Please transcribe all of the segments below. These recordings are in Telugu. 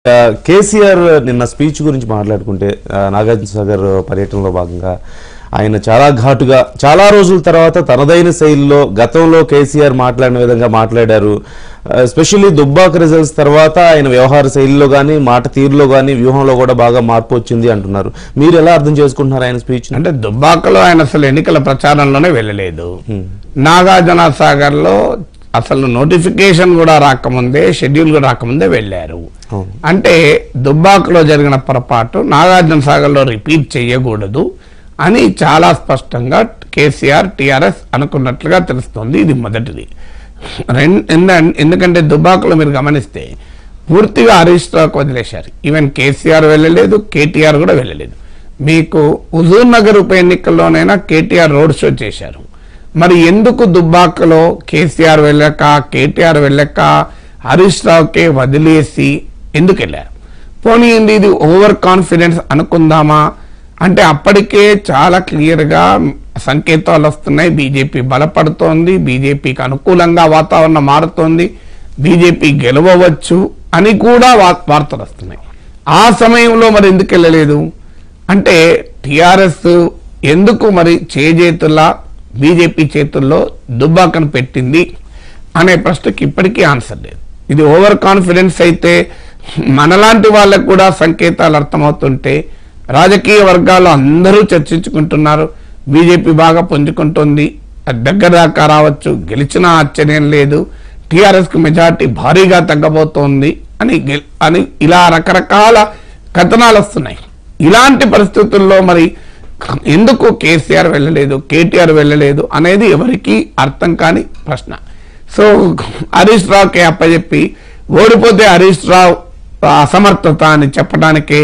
ఆ, కేసీఆర్ నిన్న స్పీచ్ గురించి మాట్లాడుకుంటే ఆ, నాగార్జున సాగర్ పర్యటనలో భాగంగా ఆయన చాలా ఘాటుగా చాలా రోజుల తర్వాత తనదైన శైలిలో గతంలో కేసీఆర్ మాట్లాడిన విధంగా మాట్లాడారు ఎస్పెషల్లీ దుబ్బాక రిజల్ట్స్ తర్వాత ఆయన వ్యవహార శైలిలో కానీ మాట తీరులో కానీ వ్యూహంలో కూడా బాగా మార్పు వచ్చింది అంటున్నారు మీరు ఎలా అర్థం చేసుకుంటున్నారు ఆయన స్పీచ్ అంటే దుబ్బాకలో ఆయన అసలు ఎన్నికల ప్రచారంలోనే వెళ్ళలేదు నాగార్జున సాగర్ లో అసలు నోటిఫికేషన్ కూడా రాకముందే షెడ్యూల్ కూడా రాకముందే వెళ్ళారు అవును. అంటే దుబ్బాకలో జరిగిన పొరపాటు నాగార్జున సాగర్ లో రిపీట్ చేయకూడదు అని చాలా స్పష్టంగా కేసీఆర్ టిఆర్ఎస్ అనుకున్నట్లుగా తెలుస్తోంది ఇది మొదటిది రెం- ఎంద- ఎందుకంటే దుబ్బాకలో మీరు గమనిస్తే పూర్తిగా హరీష్ రావుకు వదిలేశారు ఈవెన్ కేసీఆర్ వెళ్ళలేదు కేటీఆర్ కూడా వెళ్ళలేదు మీకు హుజూర్ నగర్ ఉప ఎన్నికల్లోనైనా కేటీఆర్ రోడ్ షో చేశారు మరి ఎందుకు దుబ్బాకలో కేసీఆర్ వెళ్ళాక కేటీఆర్ వెళ్ళాక హరీష్ రావుకే వదిలేసి ఎందుకు వెళ్ళారు పోనీ ఏంది ఇది ఓవర్ కాన్ఫిడెన్స్ అనుకుందామా అంటే అప్పటికే చాలా క్లియర్గా సంకేతాలు వస్తున్నాయి బీజేపీ బలపడుతోంది బీజేపీకి అనుకూలంగా వాతావరణం మారుతోంది బీజేపీ గెలవవచ్చు అని కూడా వా- వార్తలు వస్తున్నాయి ఆ సమయంలో మరి ఎందుకు వెళ్ళలేదు అంటే టిఆర్ఎస్ ఎందుకు మరి చేజేతుల్లా బీజేపీ చేతుల్లో దుబ్బాకను పెట్టింది అనే ప్రశ్నకి ఇప్పటికీ ఆన్సర్ లేదు ఇది ఓవర్ కాన్ఫిడెన్స్ అయితే మనలాంటి వాళ్ళకు కూడా సంకేతాలు అర్థమవుతుంటే రాజకీయ వర్గాలు అందరూ చర్చించుకుంటున్నారు బీజేపీ బాగా పుంజుకుంటుంది అది దగ్గర దాకా రావచ్చు గెలిచినా ఆశ్చర్యం లేదు టీఆర్ఎస్ కు మెజార్టీ భారీగా తగ్గబోతోంది అని గెల్- అని ఇలా రకరకాల కథనాలు వస్తున్నాయి ఇలాంటి పరిస్థితుల్లో మరి ఎందుకు కేసీఆర్ వెళ్ళలేదు కేటీఆర్ వెళ్ళలేదు అనేది ఎవరికి అర్థం కాని ప్రశ్న సో హరీష్ రావుకి అప్పచెప్పి ఓడిపోతే హరీష్ రావు అసమర్థత అని చెప్పడానికే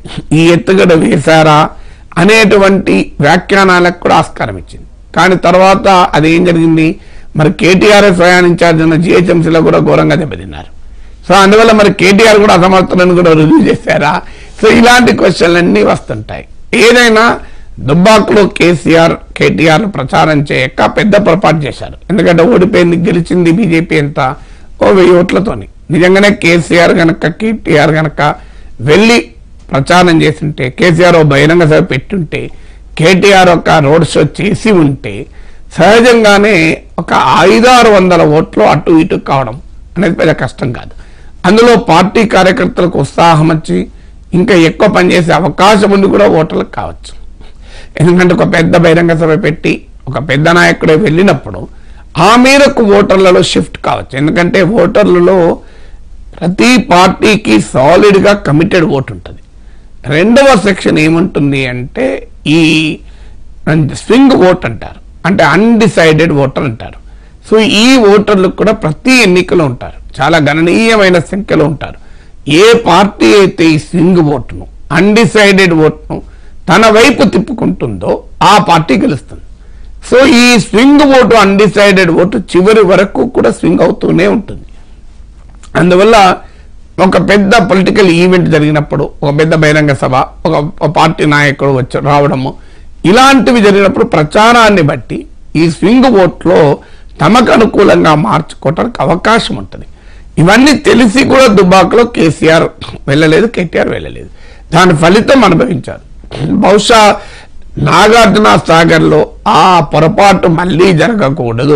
ఈ ఎత్తుగడ వేశారా అనేటువంటి వ్యాఖ్యానాలకు కూడా ఆస్కారం ఇచ్చింది కానీ తర్వాత అది ఏం జరిగింది మరి కేటీఆర్ స్వయాన్ ఇన్ఛార్జ్ ఉన్న జిహెచ్ఎంసీలో కూడా ఘోరంగా దెబ్బతిన్నారు సో అందువల్ల మరి కేటీఆర్ కూడా అసమర్థులను కూడా రుజువు చేశారా సో ఇలాంటి క్వశ్చన్లు అన్నీ వస్తుంటాయి ఏదైనా దుబ్బాకులో కేసీఆర్ కేటీఆర్ ప్రచారం చేయక పెద్ద పొరపాటు చేశారు ఎందుకంటే ఓడిపోయింది గెలిచింది బీజేపీ ఎంత ఓ వెయ్యి ఓట్లతోని నిజంగానే కేసీఆర్ గనక కేటీఆర్ గనక వెళ్ళి ప్రచారం చేస్తుంటే కేసీఆర్ ఓ బహిరంగ సభ పెట్టుంటే కేటీఆర్ ఒక రోడ్ షో చేసి ఉంటే సహజంగానే ఒక ఐదారు వందల ఓట్లు అటు ఇటు కావడం అనేది పెద్ద కష్టం కాదు అందులో పార్టీ కార్యకర్తలకు ఉత్సాహం వచ్చి ఇంకా ఎక్కువ పనిచేసే అవకాశం ఉండి కూడా ఓటర్లకు కావచ్చు ఎందుకంటే ఒక పెద్ద బహిరంగ సభ పెట్టి ఒక పెద్ద నాయకుడే వెళ్ళినప్పుడు ఆ మేరకు ఓటర్లలో షిఫ్ట్ కావచ్చు ఎందుకంటే ఓటర్లలో ప్రతి పార్టీకి సాలిడ్ గా కమిటెడ్ ఓటు ఉంటుంది రెండవ సెక్షన్ ఏముంటుంది అంటే ఈ స్వింగ్ ఓట్ అంటారు అంటే అన్డిసైడెడ్ ఓటర్ అంటారు సో ఈ ఓటర్లు కూడా ప్రతి ఎన్నికలో ఉంటారు చాలా గణనీయమైన సంఖ్యలో ఉంటారు ఏ పార్టీ అయితే ఈ స్వింగ్ ఓటును అన్డిసైడెడ్ ఓట్ను తన వైపు తిప్పుకుంటుందో ఆ పార్టీ గెలుస్తుంది సో ఈ స్వింగ్ ఓటు అన్డిసైడెడ్ ఓటు చివరి వరకు కూడా స్వింగ్ అవుతూనే ఉంటుంది అందువల్ల ఒక పెద్ద పొలిటికల్ ఈవెంట్ జరిగినప్పుడు ఒక పెద్ద బహిరంగ సభ ఒక ఒక పార్టీ నాయకుడు వచ్చి రావడము ఇలాంటివి జరిగినప్పుడు ప్రచారాన్ని బట్టి ఈ స్వింగ్ ఓట్లో తమకు అనుకూలంగా మార్చుకోవటానికి అవకాశం ఉంటుంది ఇవన్నీ తెలిసి కూడా దుబాకలో కేసీఆర్ వెళ్ళలేదు కేటీఆర్ వెళ్ళలేదు దాని ఫలితం అనుభవించారు బహుశా నాగార్జున సాగర్లో ఆ పొరపాటు మళ్ళీ జరగకూడదు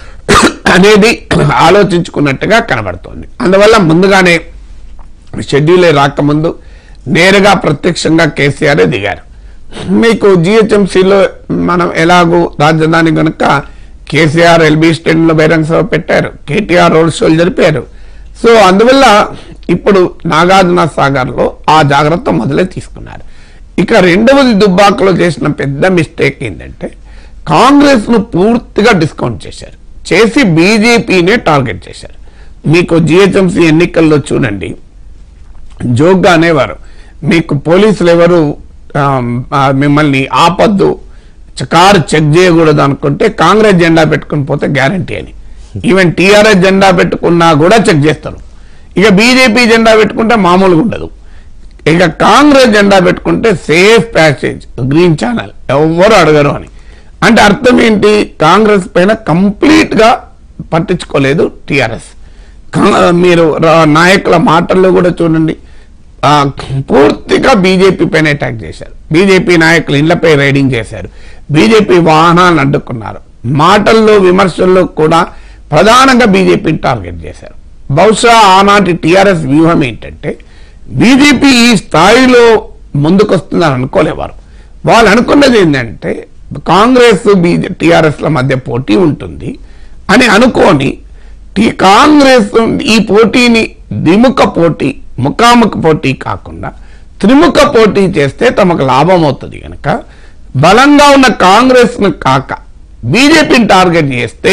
అనేది ఆలోచించుకున్నట్టుగా కనబడుతోంది అందువల్ల ముందుగానే షెడ్యూలే రాకముందు నేరుగా ప్రత్యక్షంగా కేసీఆర్ దిగారు మీకు జిహెచ్ఎంసీలో మనం ఎలాగో రాజధాని కనుక కేసీఆర్ ఎల్బీ స్టేడియంలో బహిరంగ సభ పెట్టారు కేటీఆర్ రోడ్ షోలు జరిపారు సో అందువల్ల ఇప్పుడు నాగార్జున సాగర్లో ఆ జాగ్రత్త మొదలే తీసుకున్నారు ఇక రెండవది దుబ్బాకలో చేసిన పెద్ద మిస్టేక్ ఏంటంటే కాంగ్రెస్ ను పూర్తిగా డిస్కౌంట్ చేశారు చేసి బీజేపీనే టార్గెట్ చేశారు మీకు జిహెచ్ఎంసీ ఎన్నికల్లో చూడండి జోక్గా అనేవారు మీకు పోలీసులు ఎవరు ఆమ్, ఆ, మిమ్మల్ని ఆపద్దు చ- కారు చెక్ చేయకూడదు అనుకుంటే కాంగ్రెస్ జెండా పెట్టుకుని పోతే గ్యారంటీ అని ఈవెన్ టీఆర్ఎస్ జెండా పెట్టుకున్నా కూడా చెక్ చేస్తారు ఇక బీజేపీ జెండా పెట్టుకుంటే మామూలుగా ఉండదు ఇక కాంగ్రెస్ జెండా పెట్టుకుంటే సేఫ్ ప్యాసేజ్ గ్రీన్ ఛానల్ ఎవరు అడగరు అని అంటే అర్థం ఏంటి కాంగ్రెస్ పైన కంప్లీట్ గా పట్టించుకోలేదు టిఆర్ఎస్ మీరు రా- నాయకుల మాటల్లో కూడా చూడండి ఆ, పూర్తిగా బీజేపీ పైన అటాక్ చేశారు బీజేపీ నాయకులు ఇళ్లపై రైడింగ్ చేశారు బీజేపీ వాహనాలను అడ్డుకున్నారు మాటల్లో విమర్శల్లో కూడా ప్రధానంగా బీజేపీని టార్గెట్ చేశారు బహుశా ఆనాటి టీఆర్ఎస్ వ్యూహం ఏంటంటే బీజేపీ ఈ స్థాయిలో ముందుకొస్తుందని అనుకోలేవారు వాళ్ళు అనుకున్నది ఏంటంటే కాంగ్రెస్ బీజే టీఆర్ఎస్ల మధ్య పోటీ ఉంటుంది అని అనుకోని టీ కాంగ్రెస్ ఈ పోటీని ద్విముఖ పోటీ ముఖాముఖ పోటీ కాకుండా త్రిముఖ పోటీ చేస్తే తమకు లాభం అవుతుంది కనుక బలంగా ఉన్న కాంగ్రెస్ ను కాక బీజేపీని టార్గెట్ చేస్తే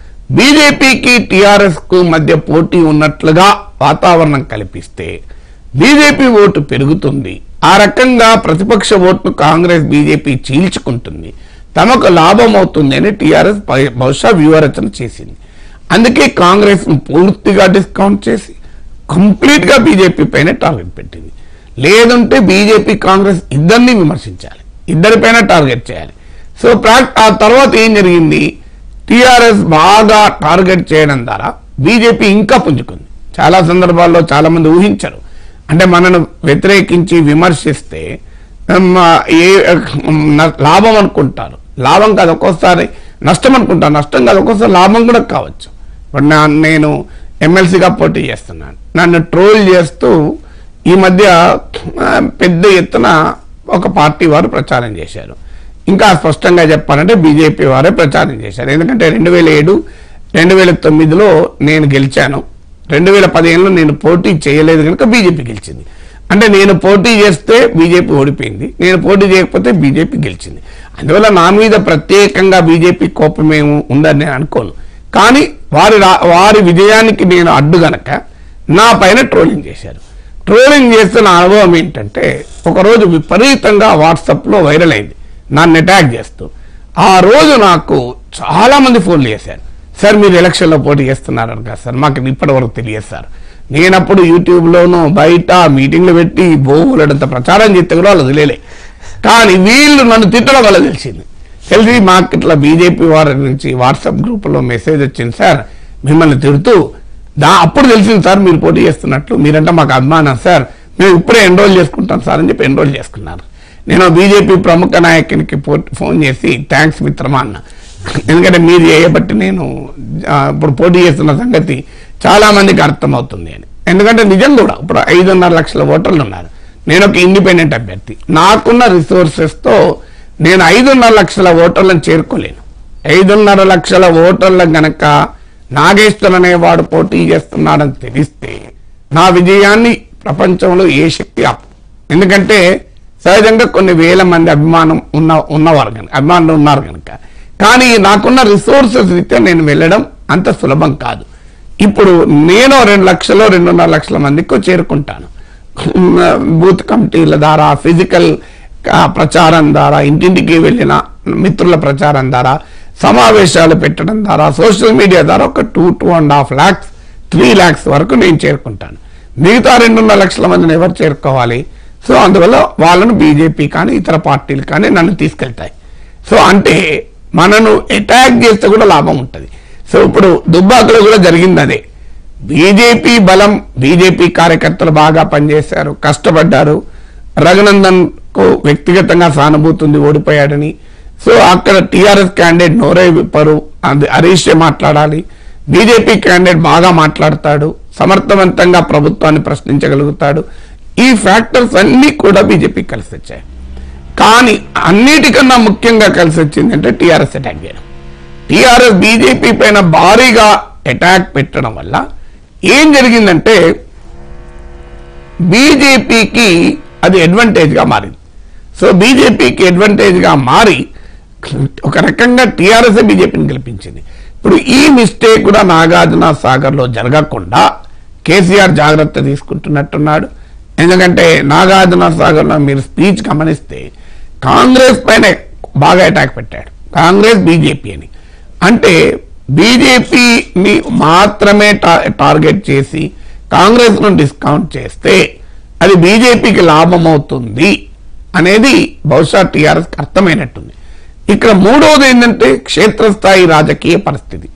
బీజేపీకి టిఆర్ఎస్ కు మధ్య పోటీ ఉన్నట్లుగా వాతావరణం కల్పిస్తే బీజేపీ ఓటు పెరుగుతుంది ఆ రకంగా ప్రతిపక్ష ఓటును కాంగ్రెస్ బీజేపీ చీల్చుకుంటుంది తమకు లాభం అవుతుంది అని టీఆర్ఎస్ బహుశా వ్యూహరచన చేసింది అందుకే కాంగ్రెస్ ను పూర్తిగా డిస్కౌంట్ చేసి కంప్లీట్ గా బీజేపీ పైన టార్గెట్ పెట్టింది లేదంటే బీజేపీ కాంగ్రెస్ ఇద్దరిని విమర్శించాలి ఇద్దరిపైన టార్గెట్ చేయాలి సో ప్రా- ఆ తర్వాత ఏం జరిగింది టిఆర్ఎస్ బాగా టార్గెట్ చేయడం ద్వారా బీజేపీ ఇంకా పుంజుకుంది చాలా సందర్భాల్లో చాలా మంది ఊహించరు అంటే మనను వ్యతిరేకించి విమర్శిస్తే ఉమ్, ఏ ఉమ్, న- లాభం అనుకుంటారు లాభం కాదు ఒక్కోసారి నష్టం అనుకుంటారు నష్టం కాదు ఒక్కోసారి లాభం కూడా కావచ్చు ఇప్పుడు నా నేను ఎమ్మెల్సీగా పోటీ చేస్తున్నాను నన్ను ట్రోల్ చేస్తూ ఈ మధ్య ఆ, పెద్ద ఎత్తున ఒక పార్టీ వారు ప్రచారం చేశారు ఇంకా స్పష్టంగా చెప్పాలంటే బీజేపీ వారే ప్రచారం చేశారు ఎందుకంటే రెండు వేల ఏడు రెండు వేల తొమ్మిదిలో నేను గెలిచాను రెండు వేల పదిహేనులో నేను పోటీ చేయలేదు కనుక బీజేపీ గెలిచింది అంటే నేను పోటీ చేస్తే బీజేపీ ఓడిపోయింది నేను పోటీ చేయకపోతే బీజేపీ గెలిచింది అందువల్ల నా మీద ప్రత్యేకంగా బీజేపీ కోపమేమో ఉందని నేను అనుకోను కానీ వారి రా- వారి విజయానికి నేను అడ్డు గనక నా పైన ట్రోలింగ్ చేశారు ట్రోలింగ్ చేస్తున్న అనుభవం ఏంటంటే ఒకరోజు విపరీతంగా వాట్సాప్లో వైరల్ అయింది నన్ను అటాక్ చేస్తూ ఆ రోజు నాకు చాలా మంది ఫోన్లు చేశారు సార్ మీరు ఎలక్షన్లో పోటీ చేస్తున్నారని కదా సార్ మాకు ఇది ఇప్పటివరకు తెలియదు సార్ నేనప్పుడు యూట్యూబ్లోనూ బయట మీటింగ్లు పెట్టి బోలెడంత ప్రచారం చేస్తే కూడా వాళ్ళు తెలియలే కానీ వీళ్ళు నన్ను తిట్టడం వల్ల తెలిసింది తెలిసి మాకు ఇట్లా బీజేపీ వారి నుంచి వాట్సాప్ గ్రూపులో మెసేజ్ వచ్చింది సార్ మిమ్మల్ని తిడుతూ దా అప్పుడు తెలిసింది సార్ మీరు పోటీ చేస్తున్నట్లు మీరంటే మాకు అభిమానం సార్ మేము ఇప్పుడే ఎన్రోల్ చేసుకుంటాం సార్ అని చెప్పి ఎన్రోల్ చేసుకున్నారు నేను బీజేపీ ప్రముఖ నాయకునికి పో- ఫోన్ చేసి థ్యాంక్స్ మిత్రమా అన్న ఎందుకంటే మీరు చేయబట్టి నేను ఆ, ఇప్పుడు పోటీ చేస్తున్న సంగతి చాలా మందికి అర్థమవుతుంది అని ఎందుకంటే నిజం కూడా ఇప్పుడు ఐదున్నర లక్షల ఓటర్లు ఉన్నారు నేను ఒక ఇండిపెండెంట్ అభ్యర్థి నాకున్న రిసోర్సెస్తో నేను ఐదున్నర లక్షల ఓటర్లను చేరుకోలేను ఐదున్నర లక్షల ఓటర్ల గనక నాగేశ్వర్ అనేవాడు పోటీ చేస్తున్నాడని తెలిస్తే నా విజయాన్ని ప్రపంచంలో ఏ శక్తి ఆపు ఎందుకంటే సహజంగా కొన్ని వేల మంది అభిమానం ఉన్న ఉన్నవారు కనుక అభిమానులు ఉన్నారు కనుక కానీ నాకున్న రిసోర్సెస్ రీత్యా నేను వెళ్ళడం అంత సులభం కాదు ఇప్పుడు నేను రెండు లక్షలు రెండున్నర లక్షల మందికి చేరుకుంటాను బూత్ కమిటీల ద్వారా ఫిజికల్ ఆ, ప్రచారం ద్వారా ఇంటింటికి వెళ్ళిన మిత్రుల ప్రచారం ద్వారా సమావేశాలు పెట్టడం ద్వారా సోషల్ మీడియా ద్వారా ఒక two two and half lakhs three lakhs వరకు నేను చేరుకుంటాను మిగతా రెండున్నర లక్షల మందిని ఎవరు చేరుకోవాలి సో అందువల్ల వాళ్ళను బీజేపీ కానీ ఇతర పార్టీలు కానీ నన్ను తీసుకెళ్తాయి సో అంటే మనను అటాక్ చేస్తే కూడా లాభం ఉంటుంది సో ఇప్పుడు దుబ్బాకలో కూడా జరిగింది అదే బీజేపీ బలం బీజేపీ కార్యకర్తలు బాగా పనిచేశారు కష్టపడ్డారు రఘునందన్ కు వ్యక్తిగతంగా సానుభూతి ఉంది ఓడిపోయాడని సో అక్కడ టిఆర్ఎస్ క్యాండిడేట్ నోరే విప్పరు అది హరీష్ మాట్లాడాలి బీజేపీ క్యాండిడేట్ బాగా మాట్లాడతాడు సమర్థవంతంగా ప్రభుత్వాన్ని ప్రశ్నించగలుగుతాడు ఈ ఫ్యాక్టర్స్ అన్ని కూడా బీజేపీ కలిసి వచ్చాయి కానీ అన్నిటికన్నా ముఖ్యంగా కలిసి వచ్చింది అంటే టీఆర్ఎస్ అటాక్ చేయడం టీఆర్ఎస్ బీజేపీ పైన భారీగా అటాక్ పెట్టడం వల్ల ఏం జరిగిందంటే బీజేపీకి అది అడ్వాంటేజ్గా మారింది సో బీజేపీకి అడ్వాంటేజ్గా మారి ఒక రకంగా టీఆర్ఎస్ బీజేపీని గెలిపించింది ఇప్పుడు ఈ మిస్టేక్ కూడా నాగార్జున సాగర్లో జరగకుండా కేసీఆర్ జాగ్రత్త తీసుకుంటున్నట్టున్నాడు ఎందుకంటే నాగార్జున సాగర్లో మీరు స్పీచ్ గమనిస్తే కాంగ్రెస్ పైన బాగా అటాక్ పెట్టాడు కాంగ్రెస్ బీజేపీ అని అంటే బీజేపీని మాత్రమే టా- టార్గెట్ చేసి కాంగ్రెస్ ను డిస్కౌంట్ చేస్తే అది బీజేపీకి లాభం అవుతుంది అనేది బహుశా టీఆర్ఎస్ అర్థమైనట్టుంది ఇక్కడ మూడవది ఏంటంటే క్షేత్రస్థాయి రాజకీయ పరిస్థితి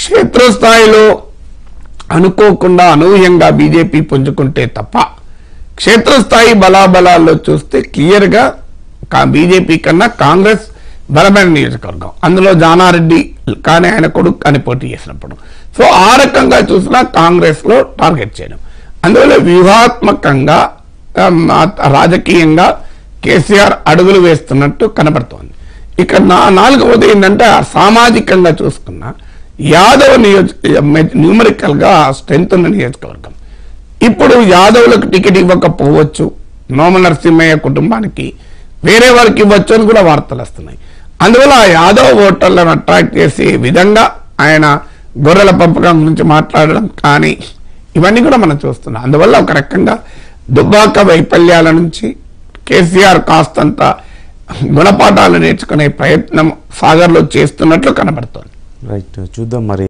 క్షేత్రస్థాయిలో అనుకోకుండా అనూహ్యంగా బీజేపీ పుంజుకుంటే తప్ప క్షేత్రస్థాయి బలాబలాల్లో చూస్తే క్లియర్ గా బీజేపీ కన్నా కాంగ్రెస్ బలమైన నియోజకవర్గం అందులో జానారెడ్డి కానీ ఆయన కొడుకు కానీ పోటీ చేసినప్పుడు సో ఆ రకంగా చూసినా కాంగ్రెస్ లో టార్గెట్ చేయడం అందువల్ల వ్యూహాత్మకంగా ఆ, మా- రాజకీయంగా కేసీఆర్ అడుగులు వేస్తున్నట్టు కనబడుతోంది ఇక నా నాలుగవది ఏంటంటే ఆ సామాజికంగా చూసుకున్న యాదవ్ నియోజక న్యూమరికల్ గా స్ట్రెంత్ ఉన్న నియోజకవర్గం ఇప్పుడు యాదవులకు టికెట్ ఇవ్వకపోవచ్చు నోమ నరసింహయ్య కుటుంబానికి వేరే వారికి ఇవ్వచ్చు అని కూడా వార్తలు వస్తున్నాయి అందువల్ల ఆ యాదవ్ ఓటర్లను అట్రాక్ట్ చేసే విధంగా ఆయన గొర్రెల పెంపకం గురించి మాట్లాడడం కానీ ఇవన్నీ కూడా మనం చూస్తున్నాం అందువల్ల ఒక రకంగా దుబ్బాక వైఫల్యాల నుంచి కేసీఆర్ కాస్తంత గుణపాఠాలు నేర్చుకునే ప్రయత్నం సాగర్లో చేస్తున్నట్లు కనబడుతోంది రైట్ చూద్దాం మరి